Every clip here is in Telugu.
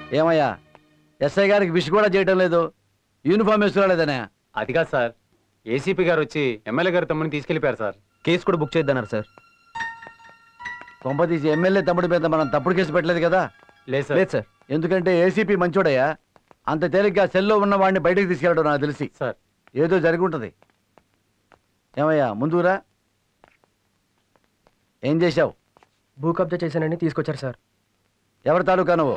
ఏమయ్యా ఎస్ఐ గారికి విష్ కూడా చేయటం లేదు యూనిఫామ్ వేసుకోలేదనే అది కాదు సార్ ఏసీపీ గారు వచ్చి ఎమ్మెల్యే గారు తమ్ముని తీసుకెళ్లిపోయారు సార్ కేసు కూడా బుక్ చేద్దన్నారు సార్ కొంప తీసి ఎమ్మెల్యే తమ్ముడి మీద మనం తప్పుడు కేసు పెట్టలేదు కదా లేదు సార్ లేదు సార్ ఎందుకంటే ఏసీపీ మంచోడయ్యా అంత తేలిగ్గా సెల్లో ఉన్న వాడిని బయటకు తీసుకెళ్ళడం నాకు తెలిసి సార్ ఏదో జరిగి ఉంటుంది ఏమయ్యా ముందురా ఏం చేశావు భూ కబ్జా చేశానని తీసుకొచ్చారు సార్ ఎవరి తాలూకా నువ్వు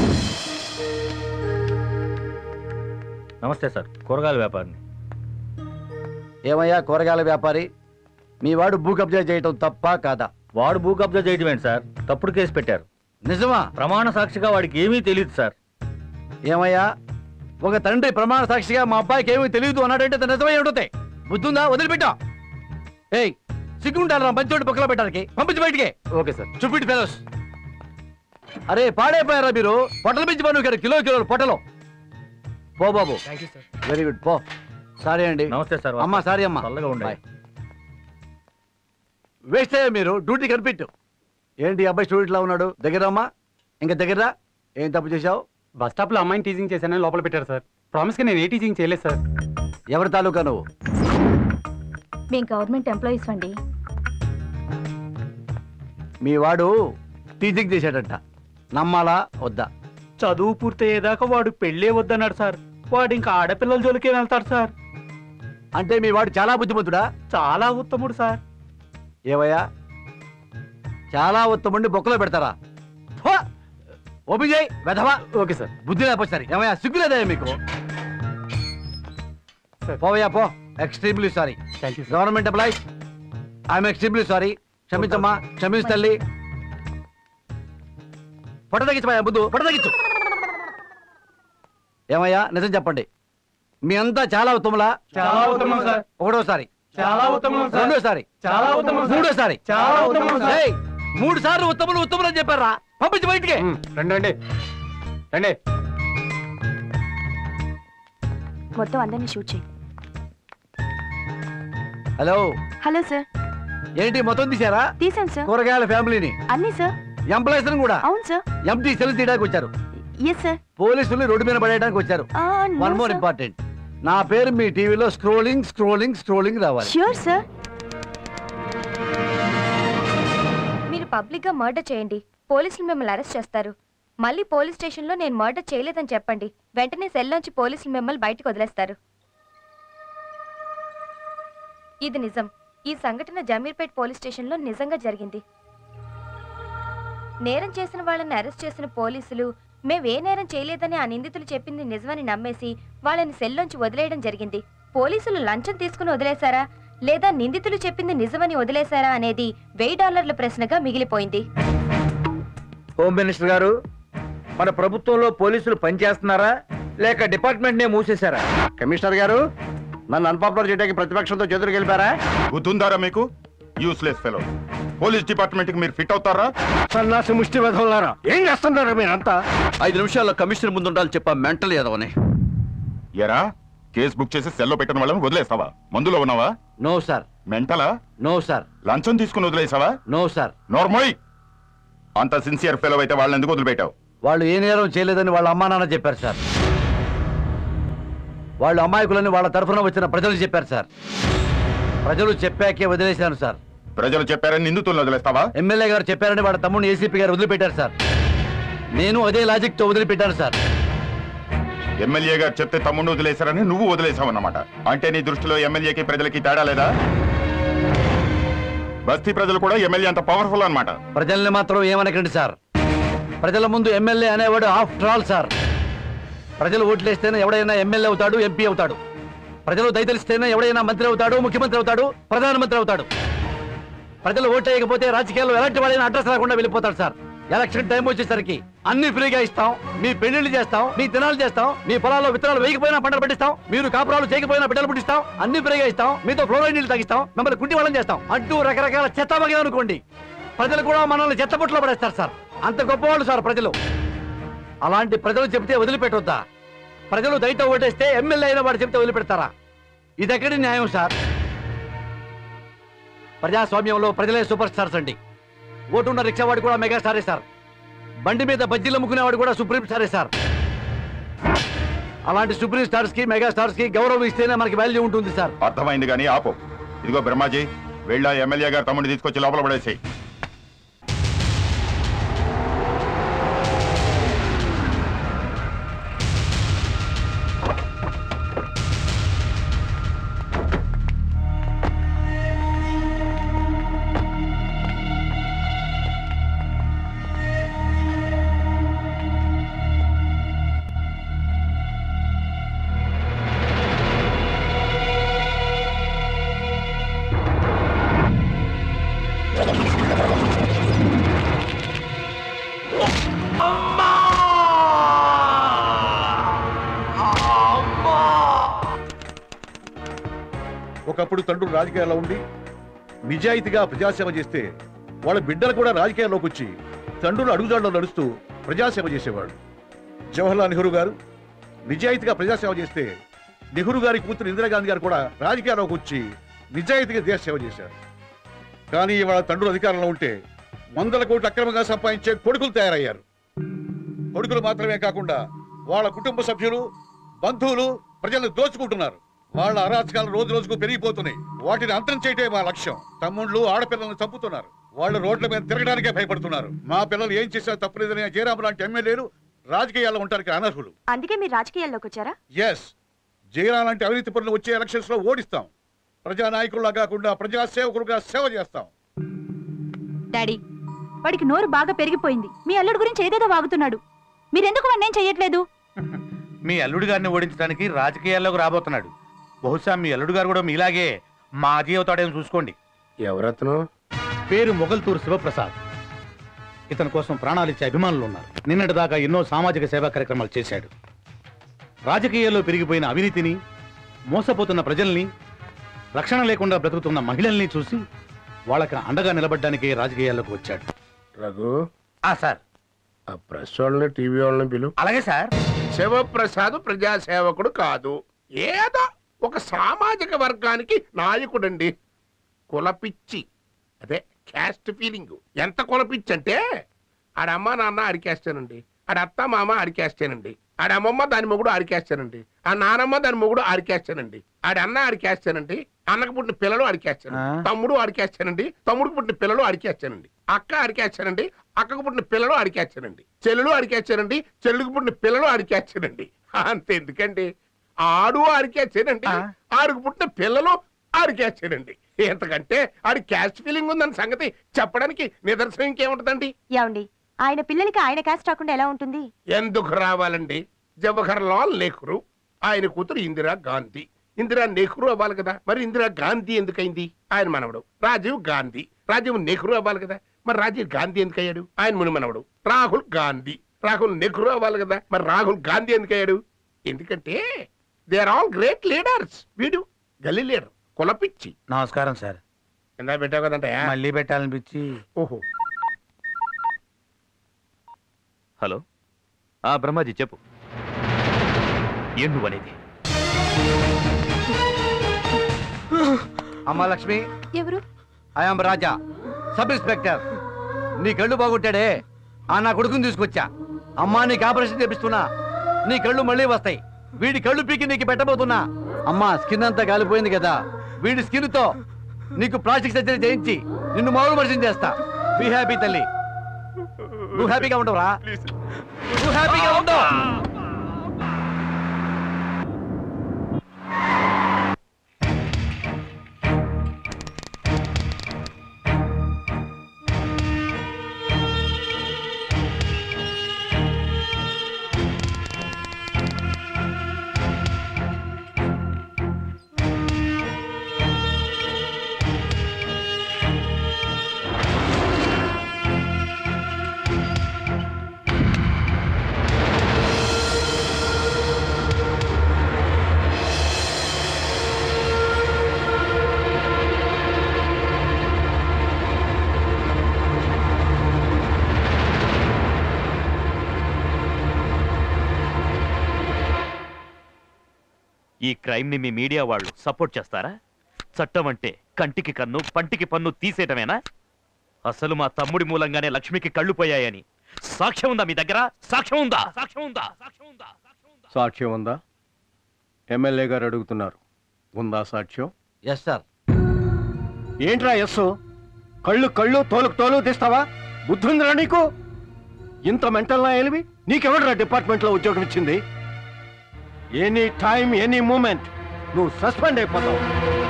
నమస్తే సార్ కూరగాయల వ్యాపారిని ఏమయ్యా కూరగాయల వ్యాపారి మీ వాడు భూ కబ్జా చేయటం తప్ప కాదా వాడు భూ కబ్జా చేయడం ఏంటి సార్ తప్పుడు కేసు పెట్టారు నిజమా ప్రమాణ సాక్షిగా వాడికి ఏమీ తెలియదు సార్ ఏమయ్యా ఒక తండ్రి ప్రమాణ సాక్షిగా మా అబ్బాయికి ఏమీ తెలియదు అన్నాడంటే అది నిజమై ఉంటుంది బుద్ధుందా వదిలిపెట్టా ఏయ్ సిగ్గుంటారా మంచోడి పక్కన పెట్టడానికి పంపించి బయటికి ఓకే సార్ చూపిటి ఫెలోస్ అరే పాడైపోయారా మీరు పొట్టలు పెంచి పను ఇక్కడ కిలో కిలోలు పొట్టలు పో బాబు thank you sir very good పో సారీ అండి నమస్తే సార్ అమ్మా సారీ అమ్మా చల్లగా ఉండండి. బాయ్. వేస్ట్ అయ్యా మీరు డ్యూటీ కనిపెట్టు ఏంటి ఈ అబ్బాయి స్టూడెంట్ లా ఉన్నాడు దగ్గర అమ్మా ఇంకా దగ్గర ఏం తప్పు చేశావు బస్ స్టాప్ లో అమ్మాయిని టీచింగ్ చేశానని లోపల పెట్టారు సార్ ప్రామిస్ గా నేను ఏ టీచింగ్ చేయలేదు సార్ ఎవరి తాలూకా నువ్వు మేము గవర్నమెంట్ ఎంప్లాయీస్ అండి మీ వాడు టీచింగ్ చేశాడట నమ్మాలా వద్దా చదువు పూర్తయ్యేదాకా వాడు పెళ్ళే వద్దన్నాడు సార్ వాడు ఇంకా ఆడపిల్లల జోలికే వెళ్తాడు సార్ అంటే మీ వాడు చాలా బుద్ధిమంతుడా చాలా ఉత్తముడు సార్ ఏవయ్యా చాలా ఉత్తముండి బొక్కలో పెడతారా ఫో! ఓపెన్ చేయి వెధవా ఓకే సార్ బుద్ధి లేకపోతే ఏమయ్యా సిగ్గులేదా మీకు సార్. పోవయ్యా పో extremely sorry thank you sir government employees I'm extremely sorry క్షమించమ్మా క్షమించు తల్లి పొట్ట తగ్గించమయ్యా బుద్ధు పొట్ట తగ్గించు ఏమయ్యా నిజం చెప్పండి మీ అంతా చాలా ఉత్తములా చాలా ఉత్తమం సార్. ఒకటోసారి చాలా ఉత్తమం సార్. రెండోసారి చాలా ఉత్తమం సార్. మూడోసారి చాలా ఉత్తమం సార్. ఏయ్, మూడు సార్లు ఉత్తములు ఉత్తములు అని చెప్పారా పంపించి బయటికి ఉమ్, రండి రండి రండి మొత్తం అందరినీ షూట్ చేయి హలో హలో సార్ ఏంటి మొత్తం తీసారా తీసాను సార్ కూరగాయల ఫ్యామిలీని అన్నీ సార్ ఎంప్లాయీస్ కూడా అవును సార్ ఎంటీ సెల్ తీయడానికి వచ్చారు ఎస్ సార్ పోలీసులు రోడ్డు మీద పడేయడానికి వచ్చారు వన్ మోర్ ఇంపార్టెంట్ నా పేరు మీ టీవీలో స్క్రోలింగ్ స్క్రోలింగ్ స్క్రోలింగ్ రావాలి ష్యూర్ సార్ మీరు పబ్లిక్గా మర్డర్ చేయండి పోలీసులు మిమ్మల్ని అరెస్ట్ చేస్తారు మళ్ళీ పోలీస్ స్టేషన్లో నేను మర్డర్ చేయలేదని చెప్పండి వెంటనే సెల్లోంచి పోలీసులు మిమ్మల్ని బయటకు వదిలేస్తారు ఇది నిజం ఈ సంఘటన జమీర్పేట్ పోలీస్ స్టేషన్లో నిజంగా జరిగింది నేరం చేసిన వాళ్ళని అరెస్ట్ చేసిన పోలీసులు మేమే నేరం చేయలేదని ఆ నిందితులు చెప్పింది నిజమని నమ్మేసి వాళ్ళని సెల్లోంచి వదిలేయడం జరిగింది పోలీసులు లంచం తీసుకుని వదిలేశారా లేదా నిందితులు చెప్పింది నిజమని వదిలేశారా అనేది వెయ్యి డాలర్ల ప్రశ్నగా మిగిలిపోయింది హోమ్ మినిస్టర్ గారు మన ప్రభుత్వంలో పోలీసులు పనిచేస్తున్నారా లేక డిపార్ట్మెంట్ నే మూసేశారా కమిషనర్ గారు నన్ను అన్పాపులర్ చేయడానికి ప్రతిపక్షంతో చేతులు గెలిపారా గుర్తుందారా మీకు యూస్లెస్ ఫెలో పోలీస్ డిపార్ట్మెంట్ కి మీరు ఫిట్ అవుతారా సన్నాసి ముష్టి వెధవులారా ఏం చేస్తున్నారు మీరంతా ఐదు నిమిషాల్లో కమిషనర్ ముందు ఉండాలి చెప్పా మెంటల్ ఏదవని ఎరా కేసు బుక్ చేసి సెల్లో పెట్టిన వాళ్ళని వదిలేస్తావా మందులో ఉన్నావా నో సార్ మెంటలా నో సార్ లంచం తీసుకుని వదిలేసావా నో సార్ నోర్మోయ్ అంత సిన్సియర్ ఫెలో అయితే వాళ్ళని ఎందుకు వదిలిపెట్టావు వాళ్ళు ఏ నేరం చేయలేదని వాళ్ళ అమ్మా నాన్న చెప్పారు సార్ వాళ్ళు అమాయకులని వాళ్ళ తరఫున వచ్చిన ప్రజలు చెప్పారు సార్ ప్రజలు చెప్పాకే వదిలేశాను సార్ ప్రజలు చెప్పారని నిందితులను వదిలేస్తావా ఎమ్మెల్యే గారు చెప్పారని వాళ్ళ తమ్ముడిని ఏసీపీ గారు వదిలిపెట్టారు సార్ నేను అదే లాజిక్ తో వదిలిపెట్టాను సార్ ఎమ్మెల్యే గారు చెప్తే తమ్ముడు వదిలేశారని నువ్వు వదిలేసావన్నమాట అంటే నీ దృష్టిలో ఎమ్మెల్యేకి ప్రజలకి తేడా లేదా బస్తీ ప్రజలు కూడా ఎమ్మెల్యే అంత పవర్ఫుల్ అన్నమాట ప్రజల్ని మాత్రం ఏమనకండి సార్ ప్రజల ముందు ఎమ్మెల్యే అనేవాడు ఆఫ్టర్ ఆల్ సార్ ప్రజలు ఓట్లేస్తేనే ఎవడైనా ఎమ్మెల్యే అవుతాడు ఎంపీ అవుతాడు ప్రజలు దయతలిస్తేనే ఎవడైనా మంత్రి అవుతాడు ముఖ్యమంత్రి అవుతాడు ప్రధానమంత్రి అవుతాడు ప్రజలు ఓటేయకపోతే రాజకీయాల్లో ఎలాంటి వాడైనా అడ్రస్ రాకుండా వెళ్ళిపోతాడు సార్ ఎలక్షన్ టైం వచ్చేసరికి అన్ని ఫ్రీగా ఇస్తాం మీ పెళ్లిళ్ళు చేస్తాం మీ తినాలు చేస్తాం మీ పొలాల్లో విత్తనాలు వేయకపోయినా పంటలు పండిస్తాం మీరు కాపురాలు చేయకపోయినా బిడ్డలు పుట్టిస్తాం అన్ని ఫ్రీగా ఇస్తాం మీతో ఫ్లోరైడ్ నీళ్ళు తగ్గిస్తాం మిమ్మల్ని కుంటి వాళ్ళని చేస్తాం అంటూ రకరకాల చెత్త బగా అనుకోండి ప్రజలు కూడా మనల్ని చెత్తబుట్లో పడేస్తారు సార్ అంత గొప్పవాళ్ళు సార్ ప్రజలు అలాంటి ప్రజలు చెబితే వదిలిపెట్టొద్దా ప్రజలు దయతో ఓటేస్తే ఎమ్మెల్యే అయిన వాడు చెబితే వదిలిపెడతారా ఇది ఎక్కడి న్యాయం సార్ ప్రజాస్వామ్యంలో ప్రజలే సూపర్ స్టార్స్ అండి ఓటున్న రిక్షావాడు కూడా మెగాస్టారే సార్ బండి మీద బజ్జీలు అమ్ముకునేవాడు కూడా సుప్రీం స్టారే సార్ అలాంటి సుప్రీం స్టార్స్ కి మెగా స్టార్స్ కి గౌరవం ఇస్తేనే మనకి వాల్యూ ఉంటుంది సార్ అర్థమైంది కానీ ఆపు ఇదిగో బ్రహ్మాజీ వెళ్ళా ఎమ్మెల్యే గారు తమ్ముడిని తీసుకొచ్చి లోపల పడేసేయి ఒకప్పుడు తండ్రులు రాజకీయాల్లో ఉండి నిజాయితీగా ప్రజాసేవ చేస్తే వాళ్ళ బిడ్డలు కూడా రాజకీయాల్లోకి వచ్చి తండ్రులు అడుగుజాడలో నడుస్తూ ప్రజాసేవ చేసేవాడు జవహర్లాల్ నెహ్రూ గారు నిజాయితీగా ప్రజాసేవ చేస్తే నెహ్రూ గారి కూతురు ఇందిరాగాంధీ గారు కూడా రాజకీయాల్లోకి వచ్చి నిజాయితీగా దేశ సేవ చేశారు కానీ ఇవాళ తండ్రులు అధికారంలో ఉంటే వందల కోట్లు అక్రమంగా సంపాదించే కొడుకులు తయారయ్యారు కొడుకులు మాత్రమే కాకుండా వాళ్ళ కుటుంబ సభ్యులు బంధువులు ప్రజలను దోచుకుంటున్నారు వాళ్ళ అరాచకాలు రోజు రోజుకు పెరిగిపోతున్నాయి వాటిని అంతం చేయటమే మా లక్ష్యం తమ్ముళ్ళు ఆడపిల్లలను చంపుతున్నారు వాళ్ళు రోడ్ల మీద తిరగడానికే భయపడుతున్నారు మా పిల్లలు ఏం చేసినా తప్పలేదని జయరాం లాంటి ఎమ్మెల్యేలు రాజకీయాల్లో ఉండడానికి అనర్హులు అందుకే మీరు రాజకీయాల్లోకి వచ్చారా ఎస్ జయరాం లాంటి అవినీతి పనులు వచ్చే ఎలక్షన్స్ లో ఓడిస్తాం ప్రజానాయకుల్లా కాకుండా ప్రజా సేవకులుగా సేవ చేస్తాం డాడీ వాడికి నోరు బాగా పెరిగిపోయింది మీ అల్లుడు గురించి ఏదేదో వాగుతున్నాడు మీరెందుకు వాడిని ఏం చెయ్యట్లేదు మీ అల్లుడు గారిని ఓడించడానికి రాజకీయాల్లోకి రాబోతున్నాడు బహుశా మీ అల్లుడు గారు కూడా మీలాగే మాజీ అవుతాడేమో చూసుకోండి ఎవరతను పేరు మొగల్తూరు శివప్రసాద్ ఇతని కోసం ప్రాణాలిచ్చే అభిమానులు ఉన్నారు నిన్నటిదాకా ఎన్నో సామాజిక సేవా కార్యక్రమాలు చేశాడు రాజకీయాల్లో పెరిగిపోయిన అవినీతిని మోసపోతున్న ప్రజల్ని రక్షణ లేకుండా బ్రతుకుతున్న మహిళల్ని చూసి వాళ్ళకి అండగా నిలబడ్డానికే రాజకీయాల్లోకి వచ్చాడు రఘు ఆ సార్ ఆ ప్రెస్ వాళ్ళని టీవీ వాళ్ళని పిలు అలాగే సార్ శివప్రసాద్ ప్రజాసేవకుడు కాదు ఏదో ఒక సామాజిక వర్గానికి నాయకుడండి కులపిచ్చి అదే క్యాస్ట్ ఫీలింగ్ ఎంత కులపిచ్చి అంటే ఆడమ్మ నాన్న అడికేస్తానండి ఆడ అత్త మామ అడికేస్తానండి ఆడ అమ్మమ్మ దాని మొగుడు అడికేస్తానండి ఆ నానమ్మ దాని మొగుడు అడికేస్తానండి ఆడ అన్న అడికేస్తానండి అన్నకు పుట్టిన పిల్లలు అడికేస్తాను ఆ. తమ్ముడు అడికేస్తానండి తమ్ముడికి పుట్టిన పిల్లలు అడికేస్తానండి అక్క అడికేస్తానండి అక్కకు పుట్టిన పిల్లలు అడికేస్తానండి చెల్లెలు అడికేస్తానండి చెల్లుకు పుట్టిన పిల్లలు అడికేస్తానండి అంత ఎందుకండి ఆడు అరికేచ్చానండి ఆ. ఆడికి పుట్టిన పిల్లలు అరికేచ్చానండి ఎంతకంటే ఆడి క్యాస్ట్ ఫీలింగ్ ఉందన్న సంగతి చెప్పడానికి నిదర్శనం ఇంకేముంటదండి ఏమండి ఆయన పిల్లలకి ఆయన క్యాస్ట్ రాకుండా ఎలా ఉంటుంది ఎందుకు రావాలండి జవహర్ లాల్ నెహ్రూ ఆయన కూతురు ఇందిరా గాంధీ ఇందిరా నెహ్రూ అవ్వాలి కదా మరి ఇందిరా గాంధీ ఎందుకైంది ఆయన మనవడు రాజీవ్ గాంధీ రాజీవ్ నెహ్రూ అవ్వాలి కదా మరి రాజీవ్ గాంధీ ఎందుకు అయ్యాడు ఆయన ముని మనవడు రాహుల్ గాంధీ రాహుల్ నెహ్రూ అవ్వాలి కదా మరి రాహుల్ గాంధీ ఎందుకు అయ్యాడు ఎందుకంటే they are all great leaders వీడు గల్లీ లీడర్ కులపిచ్చి నమస్కారం సార్ ఎందా పెట్టావు కదంటే మళ్ళీ పెట్టాలనిపించి ఓహో హలో ఆ బ్రహ్మాజీ చెప్పు ఏం నువ్వనేది అమ్మా లక్ష్మి ఎవరు ఐఎమ్ రాజా సబ్ ఇన్స్పెక్టర్ నీ కళ్ళు బాగుంటాడే ఆ నా కొడుకుని తీసుకొచ్చా అమ్మా నీకు ఆపరేషన్ చేపిస్తున్నా నీ కళ్ళు మళ్ళీ వస్తాయి వీడి కళ్ళు పీకి నీకు పెట్టబోతున్నా అమ్మా స్కిన్ అంతా కాలిపోయింది కదా వీడి స్కిన్ తో నీకు ప్లాస్టిక్ సర్జరీ చేయించి నిన్ను మామూలు మనిషిని చేస్తా బీ హ్యాపీ తల్లి నువ్వు హ్యాపీగా ఉండవురా నువ్వు హ్యాపీగా ఉండవు ఈ క్రైమ్ ని మీ మీడియా వాళ్ళు సపోర్ట్ చేస్తారా చట్టం అంటే కంటికి కన్ను పంటికి పన్ను తీసేయటమేనా అసలు మా తమ్ముడి మూలంగానే లక్ష్మికి కళ్ళు పోయాయని సాక్ష్యం ఉందా మీ దగ్గర సాక్ష్యం ఉందా సాక్ష్యం ఉందా సాక్ష్యం ఉందా సాక్ష్యం ఉందా ఎమ్మెల్యే గారు అడుగుతున్నారు ఉందా సాక్ష్యం ఎస్ సార్ ఏంట్రా ఎస్సు కళ్ళు కళ్ళు తోలుకు తోలు తీస్తావా బుద్ధుందిరా నీకు ఇంత మెంటల్ నా ఎలివి నీకెవడరా డిపార్ట్మెంట్లో ఉద్యోగం ఇచ్చింది ఎనీ టైం ఎనీ మూమెంట్ నువ్వు సస్పెండ్ అయిపోతావు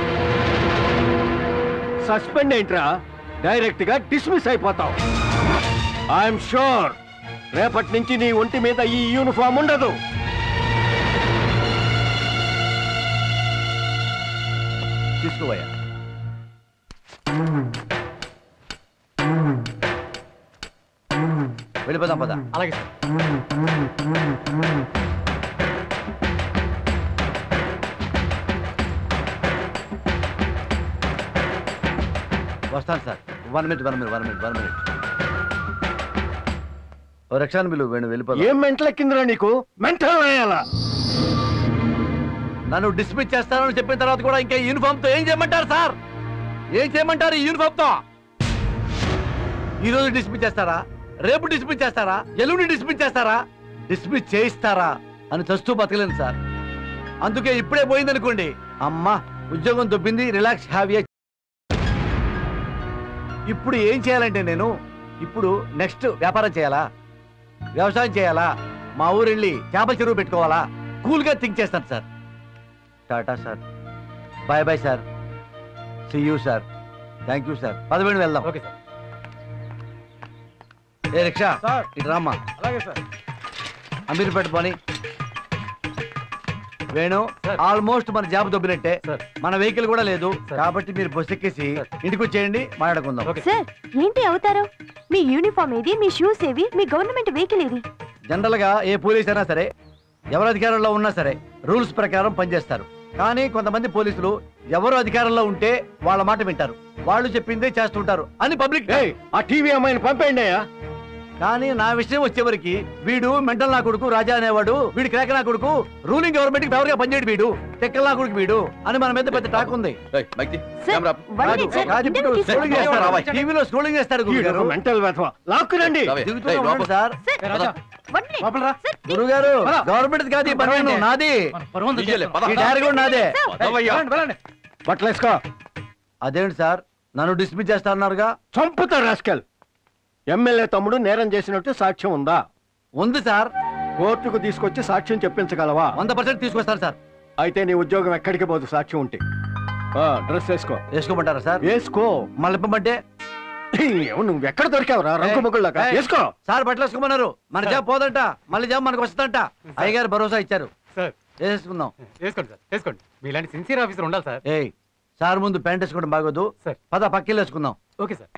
సస్పెండ్ ఏంట్రా డైరెక్ట్ గా డిస్మిస్ అయిపోతావు ఐఎమ్ షూర్ రేపటి నుంచి నీ ఒంటి మీద ఈ యూనిఫామ్ ఉండదు తీసుకోవయ్యా వెళ్ళిపోదాం పద అలాగే సార్ వస్తాను sir one minute one minute one minute one minute ఓ రక్షాన్ని బిల్లు వేణు వెళ్ళిపోదాం ఏం మెంటల్ ఎక్కిందిరా నీకు మెంటల్ అయ్యాలా నన్ను డిస్మిస్ చేస్తానని చెప్పిన తర్వాత కూడా ఇంకా యూనిఫామ్ తో ఏం చేయమంటారు సార్ ఏం చేయమంటారు ఈ యూనిఫామ్ తో ఈ రోజు డిస్మిస్ చేస్తారా రేపు డిస్మిస్ చేస్తారా ఎల్లుండి డిస్మిస్ చేస్తారా డిస్మిస్ చేయిస్తారా అని చస్తూ బతకలేను సార్ అందుకే ఇప్పుడే పోయిందనుకోండి అమ్మా ఉద్యోగం దొబ్బింది రిలాక్స్ హ్యావీ ఇప్పుడు ఏం చేయాలంటే నేను ఇప్పుడు నెక్స్ట్ వ్యాపారం చేయాలా వ్యవసాయం చేయాలా మా ఊరు వెళ్ళి చేపల చెరువు పెట్టుకోవాలా కూల్గా థింక్ చేస్తాను sir tata sir bye bye sir see you sir thank you sir పదవేణి వెళ్దాం ఓకే సార్ ఏ రిక్షా సార్. ఇటు రామ్మా అలాగే సార్ అమీర్పేట పోని వేణు సార్. ఆల్మోస్ట్ మన జాబ్ దొబ్బినట్టే సార్. మన వెహికల్ కూడా లేదు సార్. కాబట్టి మీరు బస్ ఎక్కేసి సార్. ఇంటికి వచ్చేయండి మాట్లాడుకుందాం ఓకే సార్ ఏంటి అవుతారు మీ యూనిఫామ్ ఏది మీ షూస్ ఏవి మీ గవర్నమెంట్ వెహికల్ ఏది జనరల్ గా ఏ పోలీస్ అయినా సరే ఎవరు అధికారంలో ఉన్నా సరే రూల్స్ ప్రకారం పనిచేస్తారు కానీ కొంతమంది పోలీసులు ఎవరు అధికారంలో ఉంటే వాళ్ళ మాట వింటారు వాళ్ళు చెప్పిందే చేస్తుంటారు అని పబ్లిక్ ఏయ్ ఆ టీవీ అమ్మాయిని పంపేయండి అయ్యా కానీ నా విషయం వచ్చేవరకు వీడు మెంటల్ నా కొడుకు రాజా అనేవాడు వీడు క్రాక నా కొడుకు రూలింగ్ గవర్నమెంట్ కి ఫేవర్ గా పనిచేయడు వీడు టెక్కల నా కొడుకు వీడు అని మన మీద పెద్ద టాక్ ఉంది sir one Raju, minute sir Raju ఇప్పుడు ఇంటర్వ్యూ స్క్రోలింగ్ తీసుకుంటారా? చేస్తాడు. టీవీలో స్క్రోలింగ్ చేస్తాడు గురుగారు మెంటల్ వెధవ లాక్కురండి దిగుతూనే ఉన్నాడు సార్ ఏ రాజా వన్ మినిట్ లోపల రా. సార్ గురుగారు పద. గవర్నమెంట్ కాదు ఈ పర్వాలేదు నాది మన పరువు ఉంది. ఈ డైరీ కూడా నాదే వెళ్ళండి, వెళ్ళండి. బట్టలు వేసుకో అదేంటి సార్ నన్ను డిస్మిస్ చేస్తా అన్నారుగా చంపుతా రాస్కెల్ ఎమ్మెల్యే తమ్ముడు నేరం చేసినట్టు సాక్ష్యం ఉందా ఉంది సార్ కోర్టుకు తీసుకొచ్చి సాక్ష్యం చెప్పించగలవా వంద పర్సెంట్ తీసుకొస్తాను సార్ అయితే నీ ఉద్యోగం ఎక్కడికి పోదు సాక్ష్యం ఉంటే ఆ, డ్రెస్ వేసుకో వేసుకోమంటారా సార్ వేసుకో మళ్ళీ ఇప్పమంటే ఏమో నువ్వు ఎక్కడ దొరికావురా రంగు ముగ్గుళ్ళగా ఏయ్. వేసుకో సార్ బట్టలు వేసుకోమన్నారు మన జాబ్ పోదంట మళ్ళీ జాబ్ మనకు వస్తుందంట అయ్యగారు భరోసా ఇచ్చారు సార్ వేసుకుందాం వేసుకోండి సార్ వేసుకోండి మీలాంటి సిన్సియర్ ఆఫీసర్ ఉండాలి సార్ ఏయ్ సార్ ముందు ప్యాంట్ వేసుకోవడం బాగోదు సార్ పద పక్కిల్లు వేసుకుందాం ఓకే సార్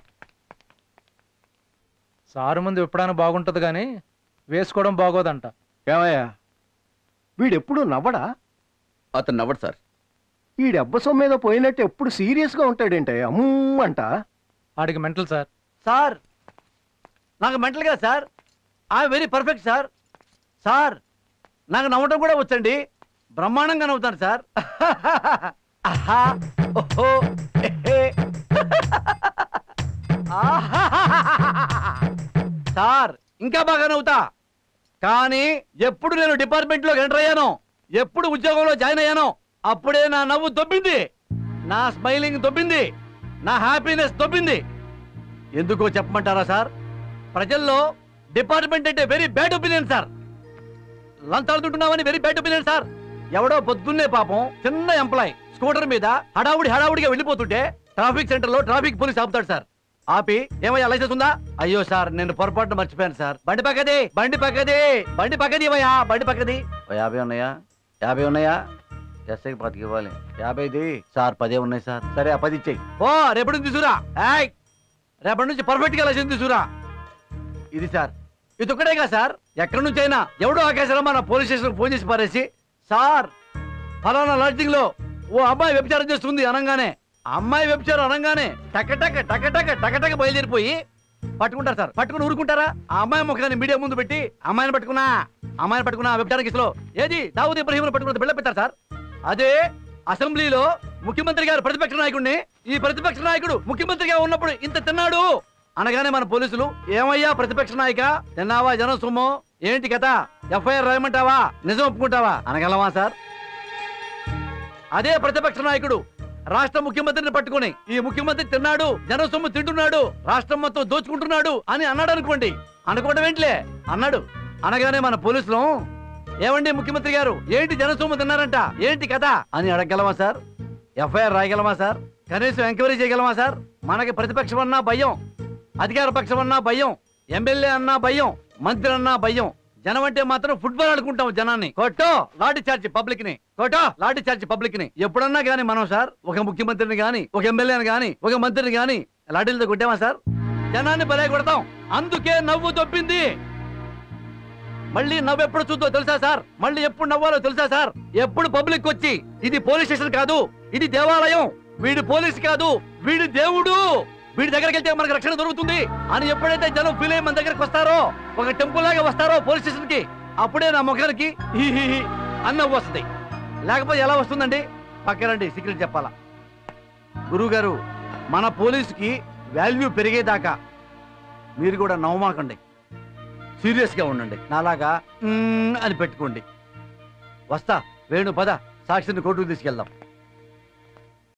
సారు ముందు ఎప్పుడైనా బాగుంటది కానీ వేసుకోవడం బాగోదంట ఏమయ్యా వీడెప్పుడు నవ్వడా అతను నవ్వడు సార్ వీడి అబ్బసం మీద పోయినట్టు ఎప్పుడు సీరియస్ గా ఉంటాడేంటే అమ్మంట ఆడికి మెంటల్ సార్ సార్ నాకు మెంటల్ కదా sir I very perfect sir sir నాకు నవ్వటం కూడా వచ్చండి బ్రహ్మాండంగా నవ్వుతాను సార్ ఆహా, ఓహో, ఎహే. ఆహాహాహాహా. సార్ ఇంకా బాగా నవ్వుతా కానీ ఎప్పుడు నేను డిపార్ట్మెంట్ లో ఎంటర్ అయ్యానో ఎప్పుడు ఉద్యోగంలో జాయిన్ అయ్యానో అప్పుడే నా నవ్వు దొబ్బింది నా స్మైలింగ్ దొబ్బింది నా హ్యాపీనెస్ దొబ్బింది ఎందుకో చెప్పమంటారా సార్ ప్రజల్లో డిపార్ట్మెంట్ అంటే వెరీ బ్యాడ్ ఒపీనియన్ సార్ లంచాలు తింటున్నామని వెరీ బ్యాడ్ ఒపీనియన్ సార్ ఎవడో పొద్దున్నే పాపం చిన్న ఎంప్లాయ్ స్కూటర్ మీద హడావుడి హడావుడిగా వెళ్ళిపోతుంటే ట్రాఫిక్ సెంటర్ లో ట్రాఫిక్ పోలీస్ ఆపుతాడు సార్ ఆపి ఏమయ్యా లైసెన్స్ ఉందా అయ్యో సార్ నేను పొరపాటున మర్చిపోయాను సార్ బండి పక్కది బండి పక్కది బండి పక్కది ఇవ్వయా బండి పక్కది ఓ యాభై ఉన్నాయా యాభై ఉన్నాయా ఎస్ఐకి పదికి ఇవ్వాలి యాభైది సార్ పదే ఉన్నాయి సార్ సరే ఆ పది ఇచ్చేయి ఓ రేపటి నుంచి తీసుకురా ఏయ్ రేపటి నుంచి పర్ఫెక్ట్ గా లైసెన్స్ తీసుకురా ఇది సార్ ఇది ఒక్కటే కదా సార్ ఎక్కడి నుంచి అయినా ఎవడో ఆకాశంలో మన పోలీస్ స్టేషన్ ఫోన్ చేసి పారేసి సార్ ఫలానా లాడ్జింగ్ లో ఓ అమ్మాయి వ్యభిచారం చేస్తుంది అనగానే ఆ అమ్మాయి వ్యభిచారం అనగానే టకటక టకటక టకటక బయలుదేరిపోయి పట్టుకుంటారు సార్ పట్టుకుని ఊరుకుంటారా ఆ అమ్మాయి ముఖాన్ని మీడియా ముందు పెట్టి అమ్మాయిని పట్టుకున్నా అమ్మాయిని పట్టుకున్నా వ్యభిచారం కేసులో ఏది దావుద్ ఇబ్రహీం పట్టుకున్న బిళ్ళ పెట్టారు సార్ అదే అసెంబ్లీలో ముఖ్యమంత్రి గారు ప్రతిపక్ష నాయకుడిని ఈ ప్రతిపక్ష నాయకుడు ముఖ్యమంత్రిగా ఉన్నప్పుడు ఇంత తిన్నాడు అనగానే మన పోలీసులు ఏమయ్యా ప్రతిపక్ష నాయక తిన్నావా జనం సొమ్ము ఏంటి కథ ఎఫ్ఐఆర్ రాయమంటావా నిజం ఒప్పుకుంటావా అనగలమా సార్ అదే ప్రతిపక్ష నాయకుడు రాష్ట్ర ముఖ్యమంత్రిని పట్టుకుని ఈ ముఖ్యమంత్రి తిన్నాడు జన సొమ్ము తింటున్నాడు రాష్ట్రం మొత్తం దోచుకుంటున్నాడు అని అన్నాడు అనుకోండి అనుకోవడం ఏంటిలే అన్నాడు అనగానే మన పోలీసులు ఏమండి ముఖ్యమంత్రి గారు ఏంటి జన సొమ్ము తిన్నారంట ఏంటి కథ అని అడగగలమా సార్ ఎఫ్ఐఆర్ రాయగలమా సార్ కనీసం ఎంక్వైరీ చేయగలమా సార్ మనకి ప్రతిపక్షం అన్నా భయం అధికార పక్షం అన్నా భయం ఎమ్మెల్యే అన్నా భయం మంత్రి అన్నా భయం జనం అంటే మాత్రం ఫుట్బాల్ ఆడుకుంటాం జనాన్ని కొట్టో లాఠీ చార్జ్ పబ్లిక్ ని కొట్టో లాఠీ చార్జ్ పబ్లిక్ ని ఎప్పుడన్నా గానీ మనం సార్ ఒక ముఖ్యమంత్రిని గాని ఒక ఎమ్మెల్యేని గాని ఒక మంత్రిని గాని లాఠీలతో కొట్టామా సార్ జనాన్ని బలే కొడతాం అందుకే నవ్వు దొబ్బింది మళ్ళీ నవ్వు ఎప్పుడు చూద్దో తెలుసా సార్ మళ్ళీ ఎప్పుడు నవ్వాలో తెలుసా సార్ ఎప్పుడు పబ్లిక్ వచ్చి ఇది పోలీస్ స్టేషన్ కాదు ఇది దేవాలయం వీడి పోలీస్ కాదు వీడి దేవుడు వీడి దగ్గరికి వెళ్తే మనకు రక్షణ దొరుకుతుంది అని ఎప్పుడైతే జనం ఫీల్ అయ్యి మన దగ్గరికి వస్తారో ఒక టెంపుల్ లాగా వస్తారో పోలీస్ స్టేషన్ కి అప్పుడే నా ముఖానికి హీ హీ హీ అని నవ్వు వస్తుంది లేకపోతే ఎలా వస్తుందండి పక్కనండి సీక్రెట్ చెప్పాలా గురువు గారు మన పోలీసుకి వాల్యూ పెరిగేదాకా మీరు కూడా నవ్వమాకండి సీరియస్ గా ఉండండి నాలాగా "మ్మ్" అని పెట్టుకోండి వస్తా వేణు పద సాక్షిని కోర్టుకు తీసుకెళ్దాం